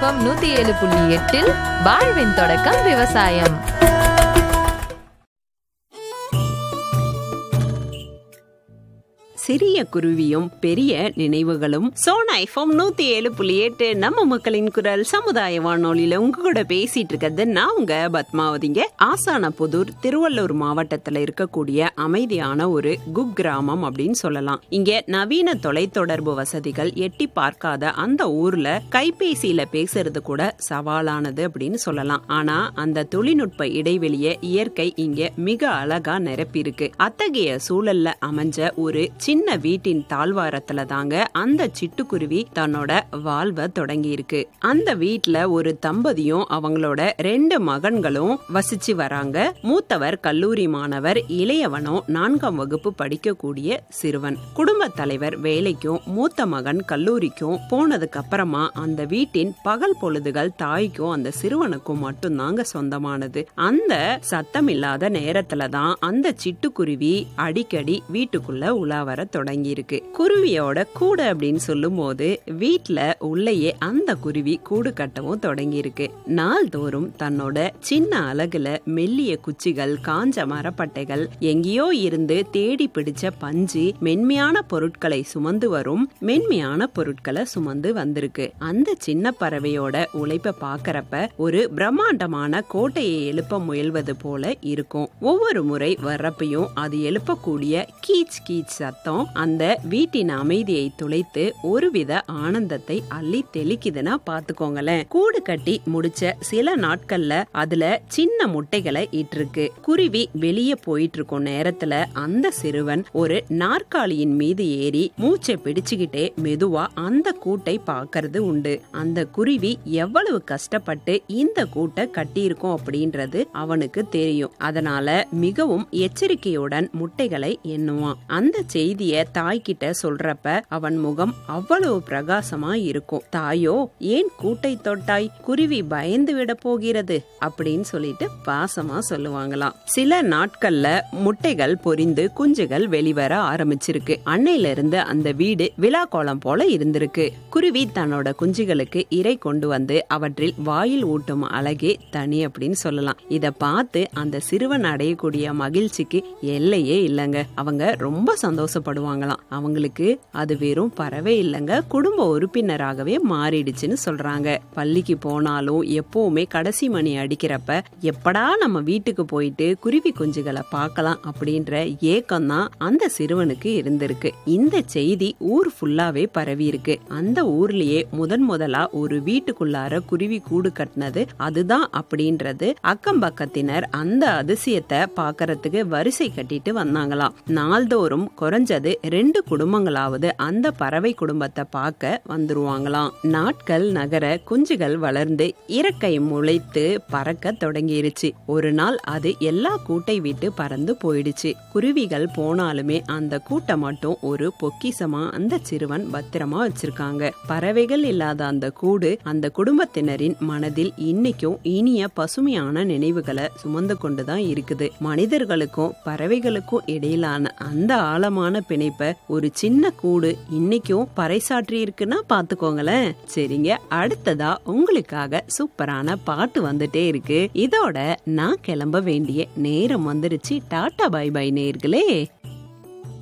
FM நூத்தி ஏழு புள்ளி எட்டில் வாழ்வின் தொடக்கம் விவசாயம் சிறிய குருவியும் பெரிய நினைவுகளும் சோனா எஃப்எம் நூத்தி ஏழு புள்ளி எட்டு நம்ம மக்களின் குரல் சமுதாய வானொலியில உங்க கூட பேசிட்டு இருக்கிறது நான் உங்க பத்மாவதிங்க ஆசான புதூர் திருவள்ளூர் மாவட்டத்துல இருக்கக்கூடிய அமைதியான ஒரு குக்கிராமம் அப்படின்னு சொல்லலாம் இங்க நவீன தொலைத்தொடர்பு வசதிகள் எட்டி பார்க்காத அந்த ஊர்ல கைபேசியில பேசுறது கூட சவாலானது அப்படின்னு சொல்லலாம் ஆனா அந்த தொழில்நுட்ப இடைவெளிய இயற்கை இங்க மிக அழகா நிரப்பியிருக்கு அத்தகைய சூழல்ல அமைஞ்ச ஒரு சின்ன வீட்டின் தாழ்வாரத்துல தாங்க அந்த சிட்டுக்குருவி தன்னோட வாழ்வை தொடங்கி இருக்கு அந்த வீட்ல ஒரு தம்பதியும் அவங்களோட ரெண்டு மகன்களும் வசிச்சு வராங்க மூத்தவர் கல்லூரி மாணவர் இளையவனும் நான்காம் வகுப்பு படிக்கக்கூடிய சிறுவன் குடும்ப தலைவர் வேலைக்கும் மூத்த மகன் கல்லூரிக்கும் போனதுக்கு அப்புறமா அந்த வீட்டின் பகல் பொழுதுகள் தாய்க்கும் அந்த சிறுவனுக்கும் மட்டும்தாங்க சொந்தமானது அந்த சத்தம் இல்லாத நேரத்துல தான் அந்த சிட்டுக்குருவி அடிக்கடி வீட்டுக்குள்ள உலா வர தொடங்கி இருக்கு குருவியோட கூடு அப்படின்னு சொல்லும் போது வீட்டுல உள்ளேயே அந்த குருவி கூடு கட்டவும் தொடங்கி இருக்கு நாள்தோறும் தன்னோட சின்ன அலகுல மெல்லிய குச்சிகள் காஞ்ச மரப்பட்டைகள் எங்கேயோ இருந்து தேடி பிடிச்ச பஞ்சு மென்மையான பொருட்களை சுமந்து வரும் மென்மையான பொருட்களை சுமந்து வந்திருக்கு அந்த சின்ன பறவையோட உழைப்ப பாக்குறப்ப ஒரு பிரம்மாண்டமான கோட்டையை எழுப்ப முயல்வது போல இருக்கும் ஒவ்வொரு முறை வர்றப்பையும் அது எழுப்பக்கூடிய கீச் கீச் சத்தம் அந்த வீட்டின் அமைதியை துளைத்து ஒருவித ஆனந்தத்தை அள்ளி தெளிக்குதுன்னா பாத்துக்கோங்களேன் கூடு கட்டி முடிச்ச சில நாட்கள்ல அதுல சின்ன முட்டைகளை இட்டிருக்கு குருவி வெளியே போயிட்டு இருக்கும் நேரத்துல அந்த சிறுவன் ஒரு நாற்காலியின் மீது ஏறி மூச்சை பிடிச்சுக்கிட்டே மெதுவா அந்த கூட்டை பாக்குறது உண்டு அந்த குருவி எவ்வளவு கஷ்டப்பட்டு இந்த கூட்டை கட்டியிருக்கோம் அப்படின்றது அவனுக்கு தெரியும் அதனால மிகவும் எச்சரிக்கையுடன் முட்டைகளை எண்ணுவான் அந்த செய்திய தாய்கிட்ட சொல்றப்ப அவன் முகம் அவ்வளவு பிரகாசமா இருக்கும் தாயோ ஏன் கூட்டை தொட்டாய் குருவி பயந்து விட போகிறது அப்படின்னு சொல்லிட்டு பாசமா சொல்லுவாங்களாம் சில நாட்கள்ல முட்டைகள் பொரிந்து குஞ்சுகள் வெளிவர ஆரம்பிச்சிருக்கு அன்னையில இருந்து அந்த வீடு விழா கோலம் போல இருந்திருக்கு குருவி தன்னோட குஞ்சுகளுக்கு இறை கொண்டு வந்து அவற்றில் வாயில் ஊட்டும் அழகே தனி அப்படின்னு சொல்லலாம் இத பார்த்து அந்த சிறுவன் அடையக்கூடிய மகிழ்ச்சிக்கு எல்லையே இல்லைங்க அவங்க ரொம்ப சந்தோஷப்படுவாங்களாம் அவங்களுக்கு அது வெறும் பறவை இல்லைங்க குடும்ப உறுப்பினராகவே மாறிடுச்சுன்னு சொல்றாங்க பள்ளிக்கு போனாலும் எப்பவுமே கடைசி மணி அடிக்கிறப்ப எப்படா நம்ம வீட்டுக்கு போயிட்டு குருவி குஞ்சுகளை பார்க்கலாம் அப்படின்ற ஏக்கம் தான் அந்த சிறுவனுக்கு இருந்திருக்கு இந்த செய்தி ஊர் ஃபுல்லாவே பரவி இருக்கு அந்த ஊர்லயே முதன் முதலா ஒரு வீட்டுக்குள்ளார குருவி கூடு கட்டினது அதுதான் அப்படின்றது அக்கம் பக்கத்தினர் அந்த அதிசயத்தை பாக்கறதுக்கு வரிசை கட்டிட்டு வந்தாங்களாம் நாள்தோறும் குறைஞ்சது ரெண்டு குடும்பங்களாவது அந்த பறவை குடும்பத்தை பார்க்க வந்துருவாங்களாம் நாட்கள் நகர குஞ்சுகள் வளர்ந்து இறக்கை முளைத்து பறக்க தொடங்கிருச்சு ஒரு நாள் அது எல்லா கூட்டை விட்டு பறந்து போயிடுச்சு குருவிகள் போனாலுமே அந்த கூட்டை மட்டும் ஒரு பொக்கிசமா அந்த சிறுவன் பத்திரமா வச்சிருக்காங்க பறவைகள் இல்லாத அந்த கூடு அந்த குடும்பத்தினரின் மனதில் இன்னைக்கும் இனிய பசுமையான நினைவுகளை சுமந்து கொண்டுதான் இருக்குது மனிதர்களுக்கும் பறவைகளுக்கும் இடையிலான அந்த ஆழமான பிணைப்பை ஒரு சின்ன கூடு இன்னைக்கும் பறைசாற்றி இருக்குன்னா பாத்துக்கோங்களேன் சரிங்க அடுத்ததா உங்களுக்காக சூப்பரான பாட்டு வந்துட்டே இருக்கு இதோட நான் கிளம்ப வேண்டிய நேரம் வந்துருச்சு டாடா பை பை நேர்களே